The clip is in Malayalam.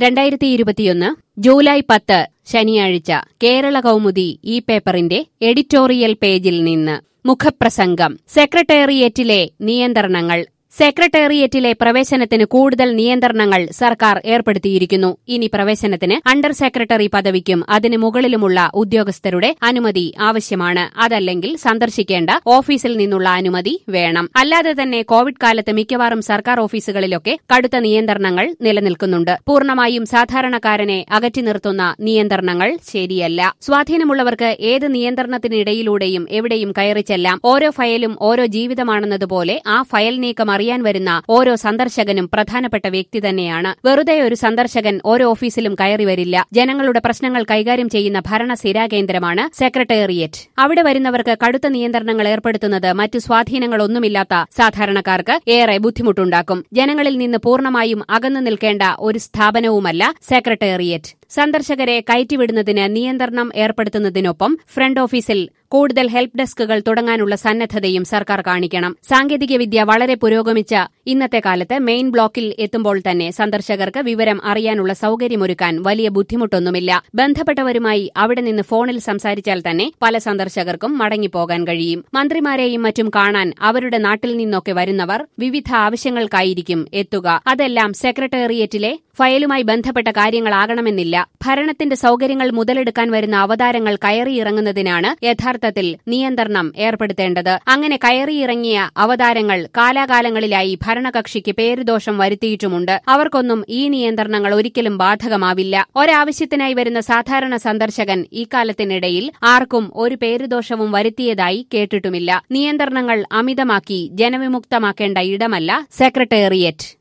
രണ്ടായിരത്തി ഇരുപത്തിയൊന്ന് ജൂലൈ പത്ത് ശനിയാഴ്ച കേരള കൗമുദി ഈ പേപ്പറിന്റെ എഡിറ്റോറിയൽ പേജിൽ നിന്ന് മുഖപ്രസംഗം സെക്രട്ടേറിയറ്റിലെ നിയന്ത്രണങ്ങൾ സെക്രട്ടേറിയറ്റിലെ പ്രവേശനത്തിന് കൂടുതൽ നിയന്ത്രണങ്ങൾ സർക്കാർ ഏർപ്പെടുത്തിയിരിക്കുന്നു ഇനി പ്രവേശനത്തിന് അണ്ടർ സെക്രട്ടറി പദവിക്കും അതിന് മുകളിലുമുള്ള ഉദ്യോഗസ്ഥരുടെ അനുമതി ആവശ്യമാണ് അതല്ലെങ്കിൽ സന്ദർശിക്കേണ്ട ഓഫീസിൽ നിന്നുള്ള അനുമതി വേണം അല്ലാതെ തന്നെ കോവിഡ് കാലത്ത് മിക്കവാറും സർക്കാർ ഓഫീസുകളിലൊക്കെ കടുത്ത നിയന്ത്രണങ്ങൾ നിലനിൽക്കുന്നുണ്ട് പൂർണ്ണമായും സാധാരണക്കാരനെ അകറ്റി നിർത്തുന്ന നിയന്ത്രണങ്ങൾ ശരിയല്ല സ്വാധീനമുള്ളവർക്ക് ഏത് നിയന്ത്രണത്തിനിടയിലൂടെയും എവിടെയും കയറി ചെല്ലാം ഓരോ ഫയലും ഓരോ ജീവിതമാണെന്നതുപോലെ ആ ഫയൽ നീക്കം അറിയാൻ വരുന്ന ഓരോ സന്ദർശകനും പ്രധാനപ്പെട്ട വ്യക്തി തന്നെയാണ് വെറുതെ ഒരു സന്ദർശകൻ ഓരോ ഓഫീസിലും കയറി വരില്ല ജനങ്ങളുടെ പ്രശ്നങ്ങൾ കൈകാര്യം ചെയ്യുന്ന ഭരണ സ്ഥിരാകേന്ദ്രമാണ് സെക്രട്ടേറിയറ്റ് അവിടെ വരുന്നവർക്ക് കടുത്ത നിയന്ത്രണങ്ങൾ ഏർപ്പെടുത്തുന്നത് മറ്റു സ്വാധീനങ്ങളൊന്നുമില്ലാത്ത സാധാരണക്കാർക്ക് ഏറെ ബുദ്ധിമുട്ടുണ്ടാക്കും ജനങ്ങളിൽ നിന്ന് പൂർണ്ണമായും അകന്നു നിൽക്കേണ്ട ഒരു സ്ഥാപനവുമല്ല സെക്രട്ടേറിയറ്റ് സന്ദർശകരെ കയറ്റിവിടുന്നതിന് നിയന്ത്രണം ഏർപ്പെടുത്തുന്നതിനൊപ്പം ഫ്രണ്ട് ഓഫീസിൽ കൂടുതൽ ഹെൽപ്പ് ഡെസ്കുകൾ തുടങ്ങാനുള്ള സന്നദ്ധതയും സർക്കാർ കാണിക്കണം സാങ്കേതികവിദ്യ വളരെ പുരോഗമിച്ച ഇന്നത്തെ കാലത്ത് മെയിൻ ബ്ലോക്കിൽ എത്തുമ്പോൾ തന്നെ സന്ദർശകർക്ക് വിവരം അറിയാനുള്ള സൌകര്യമൊരുക്കാൻ വലിയ ബുദ്ധിമുട്ടൊന്നുമില്ല ബന്ധപ്പെട്ടവരുമായി അവിടെ നിന്ന് ഫോണിൽ സംസാരിച്ചാൽ തന്നെ പല സന്ദർശകർക്കും മടങ്ങിപ്പോകാൻ കഴിയും മന്ത്രിമാരെയും മറ്റും കാണാൻ അവരുടെ നാട്ടിൽ നിന്നൊക്കെ വരുന്നവർ വിവിധ ആവശ്യങ്ങൾക്കായിരിക്കും എത്തുക അതെല്ലാം സെക്രട്ടേറിയറ്റിലെ ഫയലുമായി ബന്ധപ്പെട്ട കാര്യങ്ങളാകണമെന്നില്ല ഭരണത്തിന്റെ സൌകര്യങ്ങൾ മുതലെടുക്കാൻ വരുന്ന അവതാരങ്ങൾ കയറിയിറങ്ങുന്നതിനാണ് യഥാർത്ഥത്തിൽ നിയന്ത്രണം ഏർപ്പെടുത്തേണ്ടത് അങ്ങനെ കയറിയിറങ്ങിയ അവതാരങ്ങൾ കാലാകാലങ്ങളിലായി ഭരണകക്ഷിക്ക് പേരുദോഷം വരുത്തിയിട്ടുമുണ്ട് അവർക്കൊന്നും ഈ നിയന്ത്രണങ്ങൾ ഒരിക്കലും ബാധകമാവില്ല ഒരാവശ്യത്തിനായി വരുന്ന സാധാരണ സന്ദർശകൻ ഇക്കാലത്തിനിടയിൽ ആർക്കും ഒരു പേരുദോഷവും വരുത്തിയതായി കേട്ടിട്ടുമില്ല നിയന്ത്രണങ്ങൾ അമിതമാക്കി ജനവിമുക്തമാക്കേണ്ട ഇടമല്ല സെക്രട്ടേറിയറ്റ്